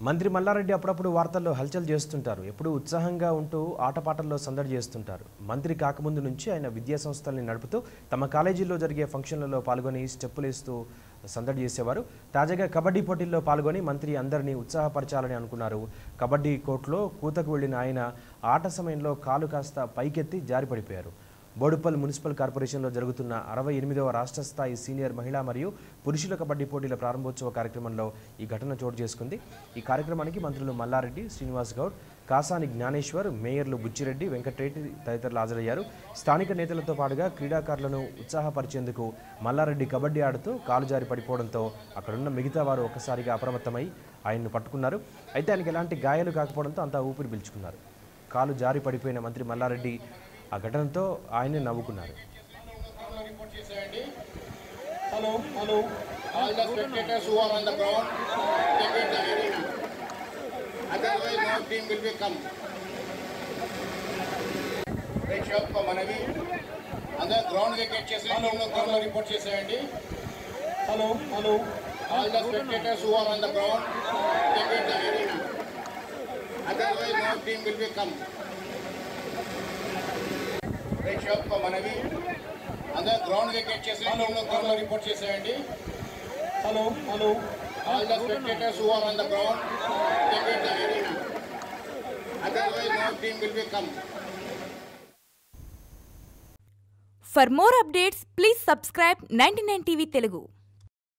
మంత్రి మల్లారెడ్డి అప్పుడప్పుడు వార్తల్లో హల్చల్ చేస్తుంటారు ఎప్పుడూ ఉత్సాహంగా ఉంటూ ఆటపాటల్లో సందడి చేస్తుంటారు మంత్రి కాకముందు నుంచి ఆయన విద్యా సంస్థల్ని నడుపుతూ తమ కాలేజీల్లో జరిగే ఫంక్షన్లలో పాల్గొని స్టెప్పులేస్తూ సందడి చేసేవారు తాజాగా కబడ్డీ పోటీల్లో పాల్గొని మంత్రి అందరినీ ఉత్సాహపరచాలని అనుకున్నారు కబడ్డీ కోర్టులో కూతకు వెళ్లిన ఆయన ఆట సమయంలో కాలు కాస్త పైకెత్తి జారిపడిపోయారు బోడుప్పల్ మున్సిపల్ కార్పొరేషన్లో జరుగుతున్న అరవై ఎనిమిదవ రాష్ట్ర స్థాయి సీనియర్ మహిళా మరియు పురుషుల కబడ్డీ పోటీల ప్రారంభోత్సవ కార్యక్రమంలో ఈ ఘటన చోటు చేసుకుంది ఈ కార్యక్రమానికి మంత్రులు మల్లారెడ్డి శ్రీనివాస్ గౌడ్ కాసాని జ్ఞానేశ్వర్ మేయర్లు బుచ్చిరెడ్డి వెంకటరెడ్డి తదితరులు హాజరయ్యారు స్థానిక నేతలతో పాటుగా క్రీడాకారులను ఉత్సాహపరిచేందుకు మల్లారెడ్డి కబడ్డీ ఆడుతూ కాలు జారి పడిపోవడంతో అక్కడున్న మిగతా వారు ఒక్కసారిగా అప్రమత్తమై ఆయన్ను పట్టుకున్నారు అయితే ఆయనకి ఎలాంటి గాయాలు కాకపోవడంతో అంతా ఊపిరి పీల్చుకున్నారు కాలు జారి పడిపోయిన మంత్రి మల్లారెడ్డి ఆ ఘటనతో ఆయనే నవ్వుకున్నారు report చేసేయండి hello hello all the spectators who are on the ground vacate the arena otherwise no team will be come ప్రేక్షకులకు మనవి అందరూ గ్రౌండ్ వెకేట్ చేసేయండి గ్రౌండ్ లో రిపోర్ట్ చేసేయండి hello hello all the spectators who are on the ground vacate the arena otherwise no team will be come ప్రేక్షకులకు మనవి అందరూ ground vacate చేసేయండి గ్రౌండ్ లో రిపోర్ట్ చేసేయండి hello hello all the spectators who are on the ground vacate the arena otherwise no team will be come For more updates, please subscribe 99 TV Telugu.